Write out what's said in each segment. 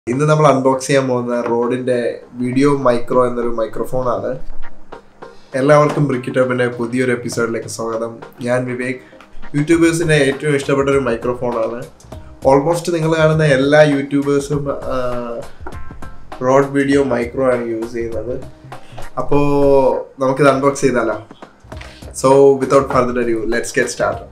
ഇന്ന് നമ്മൾ അൺബോക്സ് ചെയ്യാൻ പോകുന്ന റോഡിന്റെ വീഡിയോ മൈക്രോ എന്നൊരു മൈക്രോഫോൺ ആണ് എല്ലാവർക്കും ബ്രിക്കി ടോപ്പിന്റെ പുതിയൊരു എപ്പിസോഡിലേക്ക് സ്വാഗതം ഞാൻ വിവേക് യൂട്യൂബേഴ്സിന്റെ ഏറ്റവും ഇഷ്ടപ്പെട്ട ഒരു മൈക്രോഫോൺ ആണ് ഓൾമോസ്റ്റ് നിങ്ങൾ കാണുന്ന എല്ലാ യൂട്യൂബേഴ്സും റോഡ് വീഡിയോ മൈക്രോ ആണ് യൂസ് ചെയ്യുന്നത് അപ്പോൾ നമുക്കിത് അൺബോക്സ് ചെയ്താലോ so without further due let's get start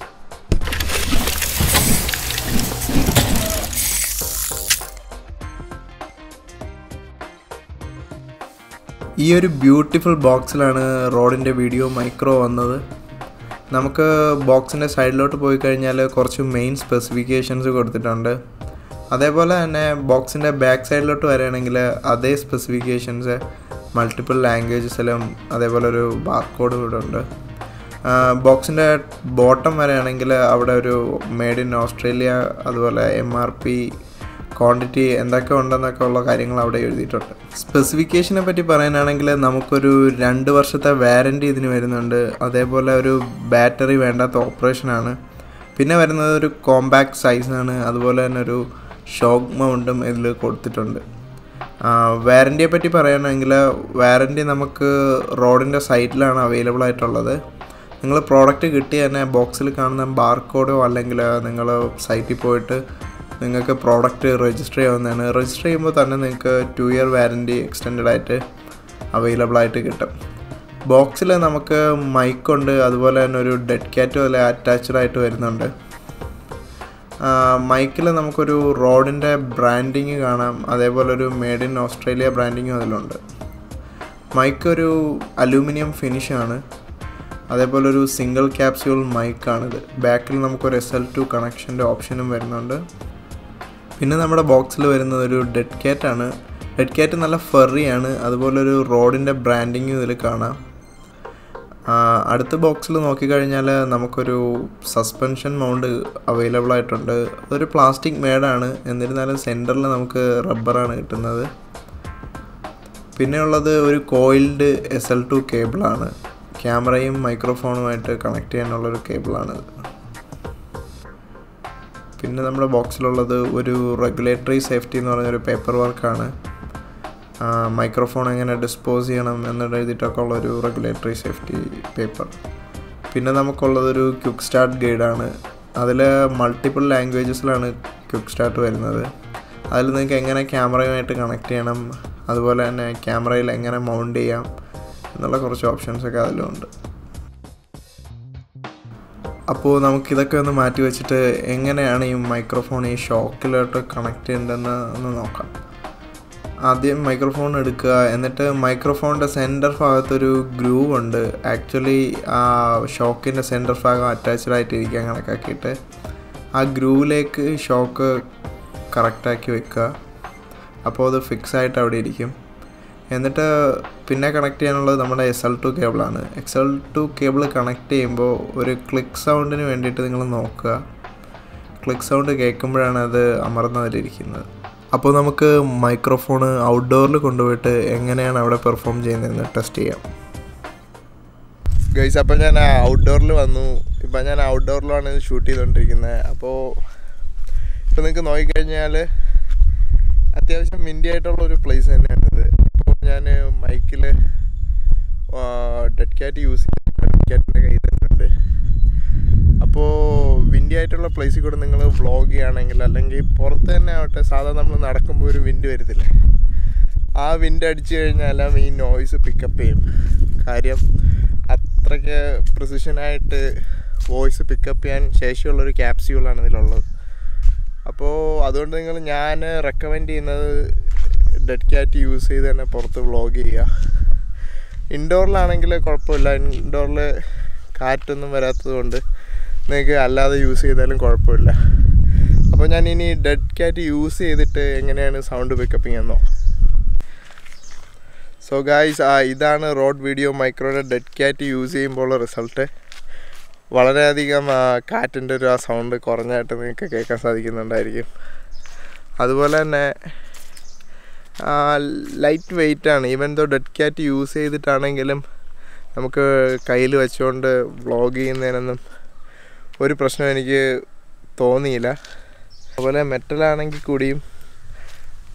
ഈ ഒരു ബ്യൂട്ടിഫുൾ ബോക്സിലാണ് റോഡിൻ്റെ വീഡിയോ മൈക്രോ വന്നത് നമുക്ക് ബോക്സിൻ്റെ സൈഡിലോട്ട് പോയി കഴിഞ്ഞാൽ കുറച്ച് മെയിൻ സ്പെസിഫിക്കേഷൻസ് കൊടുത്തിട്ടുണ്ട് അതേപോലെ തന്നെ ബോക്സിൻ്റെ ബാക്ക് സൈഡിലോട്ട് വരികയാണെങ്കിൽ അതേ സ്പെസിഫിക്കേഷൻസ് മൾട്ടിപ്പിൾ ലാംഗ്വേജസിലും അതേപോലെ ഒരു ബാർകോഡ് ഇവിടെ ഉണ്ട് ബോക്സിൻ്റെ ബോട്ടം വരെയാണെങ്കിൽ അവിടെ ഒരു മെയ്ഡ് ഇൻ ഓസ്ട്രേലിയ അതുപോലെ എം ആർ പി ക്വാണ്ടിറ്റി എന്തൊക്കെ ഉണ്ടെന്നൊക്കെ ഉള്ള കാര്യങ്ങൾ അവിടെ എഴുതിയിട്ടുണ്ട് സ്പെസിഫിക്കേഷനെ പറ്റി പറയാനാണെങ്കിൽ നമുക്കൊരു രണ്ട് വർഷത്തെ വാരൻറ്റി ഇതിന് വരുന്നുണ്ട് അതേപോലെ ഒരു ബാറ്ററി വേണ്ടാത്ത ഓപ്പറേഷനാണ് പിന്നെ വരുന്നത് ഒരു കോമ്പാക്ട് സൈസാണ് അതുപോലെ തന്നെ ഒരു ഷോക്ക് മൗണ്ടും ഇതിൽ കൊടുത്തിട്ടുണ്ട് വാരൻറ്റിയെ പറ്റി പറയുകയാണെങ്കിൽ വാരൻറ്റി നമുക്ക് റോഡിൻ്റെ സൈറ്റിലാണ് അവൈലബിൾ ആയിട്ടുള്ളത് നിങ്ങൾ പ്രോഡക്റ്റ് കിട്ടി തന്നെ ബോക്സിൽ കാണുന്ന ബാർകോഡോ അല്ലെങ്കിൽ നിങ്ങൾ സൈറ്റിൽ പോയിട്ട് നിങ്ങൾക്ക് പ്രോഡക്റ്റ് രജിസ്റ്റർ ചെയ്യാവുന്നതാണ് രജിസ്റ്റർ ചെയ്യുമ്പോൾ തന്നെ നിങ്ങൾക്ക് ടു ഇയർ വാരൻറ്റി എക്സ്റ്റെൻഡ് ആയിട്ട് അവൈലബിൾ ആയിട്ട് കിട്ടും ബോക്സിൽ നമുക്ക് മൈക്കുണ്ട് അതുപോലെ തന്നെ ഒരു ഡെഡ് ക്യാറ്റ് പോലെ അറ്റാച്ച്ഡ് ആയിട്ട് വരുന്നുണ്ട് മൈക്കിൽ നമുക്കൊരു റോഡിൻ്റെ ബ്രാൻഡിങ് കാണാം അതേപോലെ ഒരു മെയ്ഡ് ഇൻ ഓസ്ട്രേലിയ ബ്രാൻഡിങ്ങും അതിലുണ്ട് മൈക്ക് ഒരു അലൂമിനിയം ഫിനിഷാണ് അതേപോലെ ഒരു സിംഗിൾ ക്യാപ്സ്യൂൾ മൈക്കാണിത് ബാക്കിൽ നമുക്കൊരു എസ് എൽ ടു കണക്ഷൻ്റെ ഓപ്ഷനും വരുന്നുണ്ട് പിന്നെ നമ്മുടെ ബോക്സിൽ വരുന്നത് ഒരു ഡെഡ് ക്യാറ്റ് ആണ് ഡെഡ് ക്യാറ്റ് നല്ല ഫെറിയാണ് അതുപോലെ ഒരു റോഡിൻ്റെ ബ്രാൻഡിങ്ങും ഇതിൽ കാണാം അടുത്ത ബോക്സിൽ നോക്കിക്കഴിഞ്ഞാൽ നമുക്കൊരു സസ്പെൻഷൻ മൗണ്ട് അവൈലബിൾ ആയിട്ടുണ്ട് അതൊരു പ്ലാസ്റ്റിക് മേഡാണ് എന്നിരുന്നാലും സെൻറ്ററിൽ നമുക്ക് റബ്ബറാണ് കിട്ടുന്നത് പിന്നെയുള്ളത് ഒരു കോയിൽഡ് എസ് എൽ ടു കേബിളാണ് ക്യാമറയും മൈക്രോഫോണുമായിട്ട് കണക്ട് ചെയ്യാനുള്ളൊരു കേബിളാണിത് പിന്നെ നമ്മുടെ ബോക്സിലുള്ളത് ഒരു റെഗുലേറ്ററി സേഫ്റ്റി എന്ന് പറഞ്ഞൊരു പേപ്പർ വർക്കാണ് മൈക്രോഫോൺ എങ്ങനെ ഡിസ്പോസ് ചെയ്യണം എന്ന് എഴുതിയിട്ടൊക്കെ ഉള്ളൊരു റെഗുലേറ്ററി സേഫ്റ്റി പേപ്പർ പിന്നെ നമുക്കുള്ളതൊരു ക്വിക്ക് സ്റ്റാർട്ട് ഗൈഡാണ് അതിൽ മൾട്ടിപ്പിൾ ലാംഗ്വേജസിലാണ് ക്വിക്ക് സ്റ്റാർട്ട് വരുന്നത് അതിൽ നിങ്ങൾക്ക് എങ്ങനെ ക്യാമറയുമായിട്ട് കണക്ട് ചെയ്യണം അതുപോലെ തന്നെ ക്യാമറയിൽ എങ്ങനെ മൗണ്ട് ചെയ്യാം എന്നുള്ള കുറച്ച് ഓപ്ഷൻസൊക്കെ അതിലുണ്ട് അപ്പോൾ നമുക്കിതൊക്കെ ഒന്ന് മാറ്റി വെച്ചിട്ട് എങ്ങനെയാണ് ഈ മൈക്രോഫോൺ ഈ ഷോക്കിലോട്ട് കണക്ട് ചെയ്യേണ്ടതെന്ന് ഒന്ന് നോക്കാം ആദ്യം മൈക്രോഫോൺ എടുക്കുക എന്നിട്ട് മൈക്രോഫോണിൻ്റെ സെൻറ്റർ ഭാഗത്തൊരു ഗ്രൂവ് ഉണ്ട് ആക്ച്വലി ആ ഷോക്കിൻ്റെ സെൻറ്റർ ഭാഗം അറ്റാച്ച്ഡ് ആയിട്ടിരിക്കാൻ കണക്കാക്കിയിട്ട് ആ ഗ്രൂവിലേക്ക് ഷോക്ക് കറക്റ്റാക്കി വെക്കുക അപ്പോൾ അത് ഫിക്സ് ആയിട്ട് അവിടെ ഇരിക്കും എന്നിട്ട് പിന്നെ കണക്ട് ചെയ്യാനുള്ളത് നമ്മുടെ എസ് എൽ ടു കേബിളാണ് X L two cable connect ചെയ്യുമ്പോൾ ഒരു ക്ലിക്ക് സൗണ്ടിന് വേണ്ടിയിട്ട് നിങ്ങൾ നോക്കുക ക്ലിക്ക് സൗണ്ട് കേൾക്കുമ്പോഴാണ് അത് അമർന്നതിലിരിക്കുന്നത് അപ്പോൾ നമുക്ക് മൈക്രോഫോൺ ഔട്ട്ഡോറിൽ കൊണ്ടുപോയിട്ട് എങ്ങനെയാണ് അവിടെ പെർഫോം ചെയ്യുന്നതെന്ന് ടെസ്റ്റ് ചെയ്യാം ഗൈസ് അപ്പോൾ ഞാൻ ഔട്ട്ഡോറിൽ വന്നു ഇപ്പം ഞാൻ ഔട്ട്ഡോറിലാണ് ഇത് ഷൂട്ട് ചെയ്തുകൊണ്ടിരിക്കുന്നത് അപ്പോൾ ഇപ്പോൾ നിങ്ങൾക്ക് നോക്കിക്കഴിഞ്ഞാൽ അത്യാവശ്യം വിൻഡി ആയിട്ടുള്ള ഒരു പ്ലേസ് തന്നെയാണിത് ഇപ്പോൾ ഞാൻ മൈക്കിൽ ഡെഡ് ക്യാറ്റ് യൂസ് ചെയ്യും ഡെഡ് ക്യാറ്റിൻ്റെ കയ്യിൽ തന്നെയുണ്ട് അപ്പോൾ വിൻഡി ആയിട്ടുള്ള പ്ലേസിൽ കൂടെ നിങ്ങൾ വ്ളോഗ് ചെയ്യുകയാണെങ്കിൽ അല്ലെങ്കിൽ പുറത്ത് തന്നെ ആവട്ടെ സാധാരണ നമ്മൾ നടക്കുമ്പോൾ ഒരു വിൻഡ് വരത്തില്ലേ ആ വിൻഡ് അടിച്ചു കഴിഞ്ഞാലും ഈ നോയ്സ് പിക്കപ്പ് ചെയ്യും കാര്യം അത്രയ്ക്ക് പ്രിസിഷനായിട്ട് വോയിസ് പിക്കപ്പ് ചെയ്യാൻ ശേഷിയുള്ളൊരു ക്യാപ്സ്യൂളാണ് ഇതിലുള്ളത് അപ്പോൾ അതുകൊണ്ട് നിങ്ങൾ ഞാൻ റെക്കമെൻഡ് ചെയ്യുന്നത് ഡെഡ് ക്യാറ്റ് യൂസ് ചെയ്ത് തന്നെ പുറത്ത് വ്ളോഗ് ചെയ്യുക ഇൻഡോറിലാണെങ്കിൽ കുഴപ്പമില്ല ഇൻഡോറിൽ കാറ്റൊന്നും വരാത്തത് കൊണ്ട് നിങ്ങൾക്ക് അല്ലാതെ യൂസ് ചെയ്താലും കുഴപ്പമില്ല അപ്പോൾ ഞാൻ ഇനി ഡെഡ് ക്യാറ്റ് യൂസ് ചെയ്തിട്ട് എങ്ങനെയാണ് സൗണ്ട് പിക്കപ്പിംഗ് എന്നോ സോ ഗായ്സ് ഇതാണ് റോഡ് വീഡിയോ മൈക്രോയുടെ ഡെഡ് ക്യാറ്റ് യൂസ് ചെയ്യുമ്പോൾ റിസൾട്ട് വളരെയധികം കാറ്റിൻ്റെ ഒരു ആ സൗണ്ട് കുറഞ്ഞായിട്ട് നിങ്ങൾക്ക് കേൾക്കാൻ സാധിക്കുന്നുണ്ടായിരിക്കും അതുപോലെ തന്നെ ലൈറ്റ് വെയിറ്റ് ആണ് even though dead cat use ചെയ്തിട്ടാണെങ്കിലും നമുക്ക് കയ്യിൽ വെച്ചുകൊണ്ട് വ്ളോഗ് ചെയ്യുന്നതിനൊന്നും ഒരു പ്രശ്നം എനിക്ക് തോന്നിയില്ല അതുപോലെ മെറ്റലാണെങ്കിൽ കൂടിയും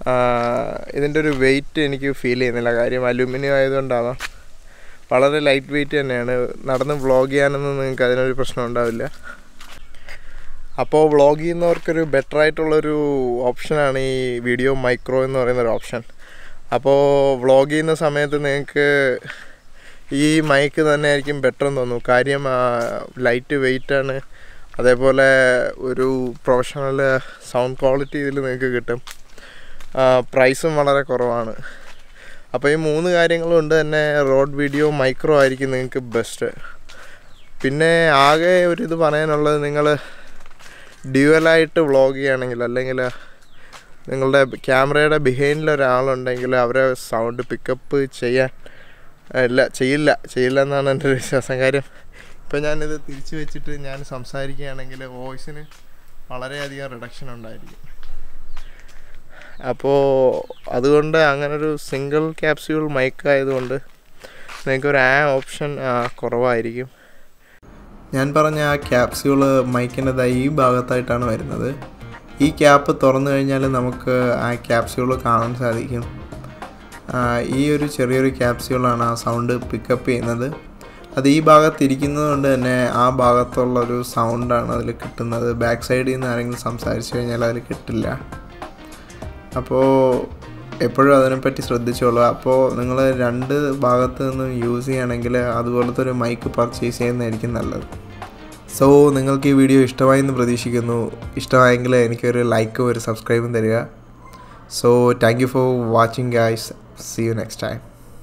ഇതിൻ്റെ ഒരു വെയിറ്റ് എനിക്ക് ഫീൽ ചെയ്യുന്നില്ല കാര്യം അലുമിനിയം ആയതുകൊണ്ടാവാം വളരെ ലൈറ്റ് വെയിറ്റ് തന്നെയാണ് നടന്ന് വ്ളോഗ് ചെയ്യാനൊന്നും നിങ്ങൾക്ക് അതിനൊരു പ്രശ്നം ഉണ്ടാവില്ല അപ്പോൾ വ്ളോഗ് ചെയ്യുന്നവർക്കൊരു ബെറ്റർ ആയിട്ടുള്ളൊരു ഓപ്ഷനാണ് ഈ വീഡിയോ മൈക്രോ എന്ന് പറയുന്ന ഒരു ഓപ്ഷൻ അപ്പോൾ വ്ളോഗ് ചെയ്യുന്ന സമയത്ത് നിങ്ങൾക്ക് ഈ മൈക്ക് തന്നെ ആയിരിക്കും ബെറ്റർ എന്ന് തോന്നുന്നു കാര്യം ലൈറ്റ് വെയിറ്റ് ആണ് അതേപോലെ ഒരു പ്രൊഫഷണൽ സൗണ്ട് ക്വാളിറ്റി ഇതിൽ നിങ്ങൾക്ക് കിട്ടും പ്രൈസും വളരെ കുറവാണ് അപ്പോൾ ഈ മൂന്ന് കാര്യങ്ങൾ കൊണ്ട് തന്നെ റോഡ് വീഡിയോ മൈക്രോ ആയിരിക്കും നിങ്ങൾക്ക് ബെസ്റ്റ് പിന്നെ ആകെ ഒരു ഇത് പറയാനുള്ളത് നിങ്ങൾ ഡ്യുവലായിട്ട് വ്ളോഗ് ചെയ്യുകയാണെങ്കിൽ അല്ലെങ്കിൽ നിങ്ങളുടെ ക്യാമറയുടെ ബിഹൈൻഡിൽ ഒരാളുണ്ടെങ്കിൽ അവരെ സൗണ്ട് പിക്കപ്പ് ചെയ്യാൻ ഇല്ല ചെയ്യില്ല ചെയ്യില്ല എന്നാണ് എൻ്റെ ഒരു വിശ്വാസം കാര്യം ഇപ്പോൾ ഞാനിത് തിരിച്ചു വെച്ചിട്ട് ഞാൻ സംസാരിക്കുകയാണെങ്കിൽ വോയിസിന് വളരെയധികം റിഡക്ഷൻ ഉണ്ടായിരിക്കും അപ്പോൾ അതുകൊണ്ട് അങ്ങനൊരു സിംഗിൾ ക്യാപ്സ്യൂൾ മൈക്ക് ആയതുകൊണ്ട് നിങ്ങൾക്കൊരു ആ ഓപ്ഷൻ കുറവായിരിക്കും ഞാൻ പറഞ്ഞ ആ ക്യാപ്സ്യൂള് മൈക്കിൻ്റെ ഈ ഭാഗത്തായിട്ടാണ് വരുന്നത് ഈ ക്യാപ്പ് തുറന്നു കഴിഞ്ഞാൽ നമുക്ക് ആ ക്യാപ്സ്യൂള് കാണാൻ സാധിക്കും ഈ ഒരു ചെറിയൊരു ക്യാപ്സ്യൂളാണ് ആ സൗണ്ട് പിക്കപ്പ് ചെയ്യുന്നത് അത് ഈ ഭാഗത്ത് ഇരിക്കുന്നത് കൊണ്ട് തന്നെ ആ ഭാഗത്തുള്ളൊരു സൗണ്ടാണ് അതിൽ കിട്ടുന്നത് ബാക്ക് സൈഡിൽ നിന്ന് ആരെങ്കിലും സംസാരിച്ചു കഴിഞ്ഞാൽ അതിൽ കിട്ടില്ല അപ്പോൾ എപ്പോഴും അതിനെപ്പറ്റി ശ്രദ്ധിച്ചോളൂ അപ്പോൾ നിങ്ങൾ രണ്ട് ഭാഗത്ത് നിന്നും യൂസ് ചെയ്യുകയാണെങ്കിൽ അതുപോലത്തെ ഒരു മൈക്ക് പർച്ചേസ് ചെയ്യുന്നതായിരിക്കും നല്ലത് സോ നിങ്ങൾക്ക് ഈ വീഡിയോ ഇഷ്ടമായി എന്ന് പ്രതീക്ഷിക്കുന്നു ഇഷ്ടമായെങ്കിൽ എനിക്കൊരു ലൈക്കും ഒരു സബ്സ്ക്രൈബും തരിക so thank you for watching guys see you next time